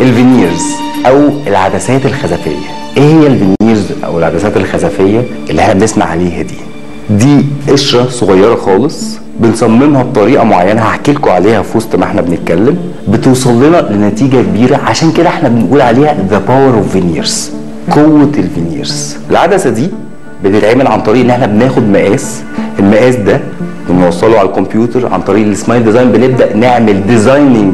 الفينيرز او العدسات الخزفيه ايه هي الفينيرز او العدسات الخزفيه اللي احنا بنسمع عليها دي دي قشره صغيره خالص بنصممها بطريقه معينه هحكي لكم عليها في وسط ما احنا بنتكلم بتوصل لنا لنتيجه كبيره عشان كده احنا بنقول عليها ذا باور اوف فينيرز قوه الفينيرز العدسه دي بتتعمل عن طريق ان احنا بناخد مقاس المقاس ده بنوصله على الكمبيوتر عن طريق السمايل ديزاين بنبدا نعمل ديزايننج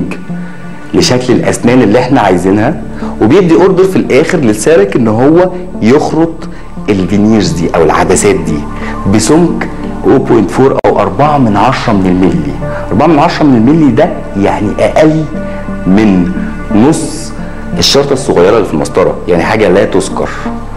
لشكل الاسنان اللي احنا عايزينها وبيدي اوردر في الاخر للسارك ان هو يخرط الفينيرز دي او العدسات دي بسمك 0.4 او 4 من 10 من الملي 4 من 10 من الملي ده يعني اقل من نص الشرطه الصغيره اللي في المسطره يعني حاجه لا تذكر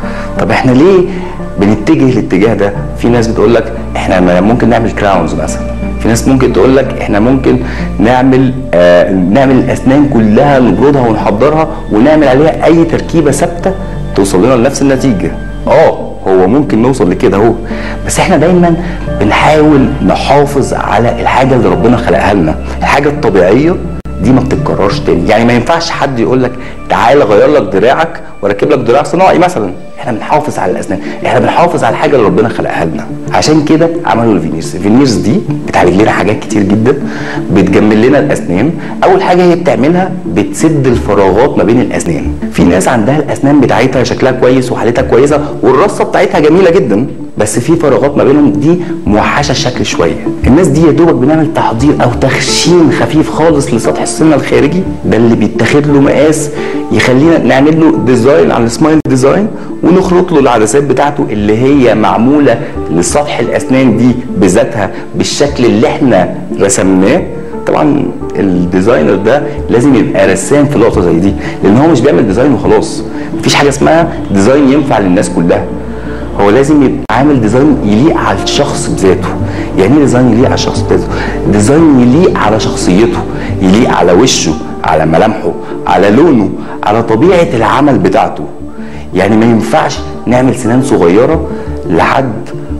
طب احنا ليه بنتجه الاتجاه ده في ناس بتقول لك احنا ممكن نعمل كراونز مثلا في ناس ممكن تقول لك احنا ممكن نعمل آه نعمل الاسنان كلها نبردها ونحضرها ونعمل عليها اي تركيبه ثابته توصل لنا لنفس النتيجه اه هو ممكن نوصل لكده اهو بس احنا دايما بنحاول نحافظ على الحاجه اللي ربنا خلقها لنا الحاجه الطبيعيه دي ما بتتكررش تاني يعني ما ينفعش حد يقول لك تعالى غير لك دراعك واركب لك دراع صناعي مثلا احنا بنحافظ على الاسنان احنا بنحافظ على الحاجه اللي ربنا خلقها لنا عشان كده عملوا الفينيرز الفينيرز دي بتعالج لنا حاجات كتير جدا بتجمل لنا الاسنان اول حاجه هي بتعملها بتسد الفراغات ما بين الاسنان في ناس عندها الاسنان بتاعتها شكلها كويس وحالتها كويسه والرصه بتاعتها جميله جدا بس في فراغات ما بينهم دي موحشه الشكل شويه الناس دي يا دوبك بنعمل تحضير او تخشين خفيف خالص لسطح السنه الخارجي ده اللي بيتاخد له مقاس يخلينا نعمل له ديزاين على السمايل ديزاين ونخرط له العدسات بتاعته اللي هي معموله لسطح الاسنان دي بذاتها بالشكل اللي احنا رسمناه طبعا الديزاينر ده لازم يبقى رسام في لقطه زي دي لان هو مش بيعمل ديزاين وخلاص مفيش حاجه اسمها ديزاين ينفع للناس كلها هو لازم يبقى عامل ديزاين يليق على الشخص بذاته يعني ايه ديزاين يليق على الشخص بذاته ديزاين يليق على شخصيته يليق على وشه على ملامحه على لونه على طبيعه العمل بتاعته يعني ما ينفعش نعمل سنان صغيره لحد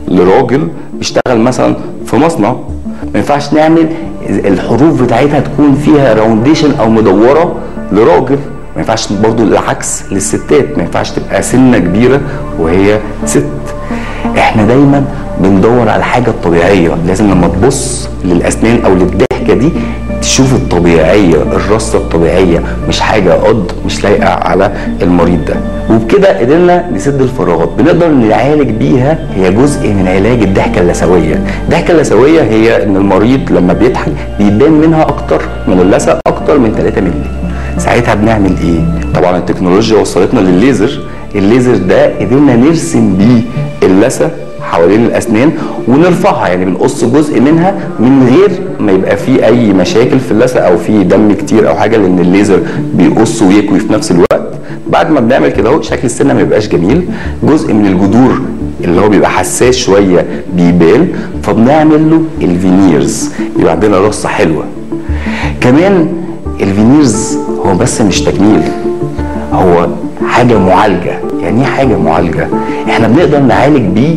لراجل بيشتغل مثلا في مصنع ما ينفعش نعمل الحروف بتاعتها تكون فيها راونديشن او مدوره لراجل ما ينفعش برضو العكس للستات ما ينفعش تبقى سنه كبيره وهي ست احنا دايما بندور على الحاجه الطبيعيه لازم لما تبص للاسنان او للضحكه دي تشوف الطبيعيه الرصه الطبيعيه مش حاجه قد مش لايقه على المريض ده وبكده قدرنا نسد الفراغات بنقدر نعالج بيها هي جزء من علاج الضحكه اللثويه الضحكه اللثويه هي ان المريض لما بيضحك بيبان منها اكتر من اللثه اكتر من 3 مللي ساعتها بنعمل ايه طبعا التكنولوجيا وصلتنا للليزر الليزر ده قدرنا نرسم بيه اللثه حوالين الاسنان ونرفعها يعني بنقص جزء منها من غير ما يبقى فيه اي مشاكل في اللثه او في دم كتير او حاجه لان الليزر بيقص ويكوي في نفس الوقت بعد ما بنعمل كده اهو شكل السنه ما يبقاش جميل جزء من الجذور اللي هو بيبقى حساس شويه بيبان فبنعمل له الفينيرز يبقى عندنا رصه حلوه كمان الفينيرز هو بس مش تجميل هو حاجه معالجه يعني ايه حاجه معالجه احنا بنقدر نعالج بيه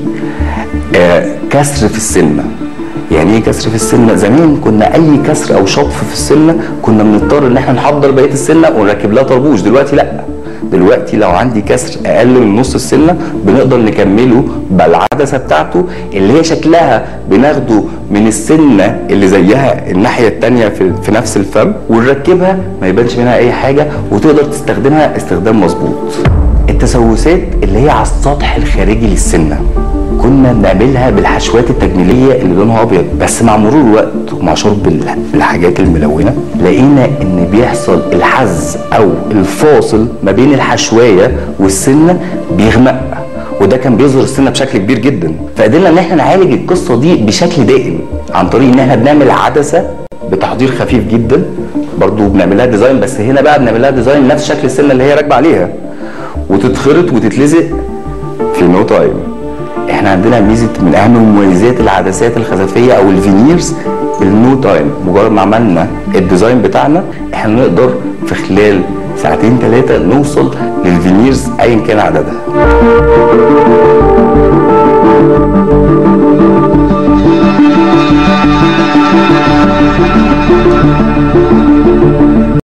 آه كسر في السنه يعني ايه كسر في السنه زمان كنا اي كسر او شطف في السنه كنا بنضطر ان احنا نحضر بقيه السنه ونركب لها طربوش دلوقتي لا دلوقتي لو عندي كسر اقل من نص السنه بنقدر نكمله بالعدسه بتاعته اللي هي شكلها بناخده من السنه اللي زيها الناحيه الثانيه في, في نفس الفم ونركبها ما يبانش منها اي حاجه وتقدر تستخدمها استخدام مظبوط التسوسات اللي هي على السطح الخارجي للسنه كنا بنعملها بالحشوات التجميليه اللي لونها ابيض بس مع مرور الوقت ومع شرب الحاجات الملونه لقينا ان بيحصل الحز او الفاصل ما بين الحشوايه والسنه بيغمق وده كان بيظهر السنه بشكل كبير جدا فقدرنا ان احنا نعالج القصه دي بشكل دائم عن طريق ان احنا بنعمل عدسه بتحضير خفيف جدا برضو بنعملها ديزاين بس هنا بقى بنعملها ديزاين نفس شكل السنه اللي هي راكبه عليها وتتخرط وتتلزق في نو تايم احنا عندنا ميزه من اهم مميزات العدسات الخزفيه او الفينيرز النو تايم مجرد ما عملنا الديزاين بتاعنا احنا نقدر في خلال ساعتين ثلاثه نوصل للفينيرز ايا كان عددها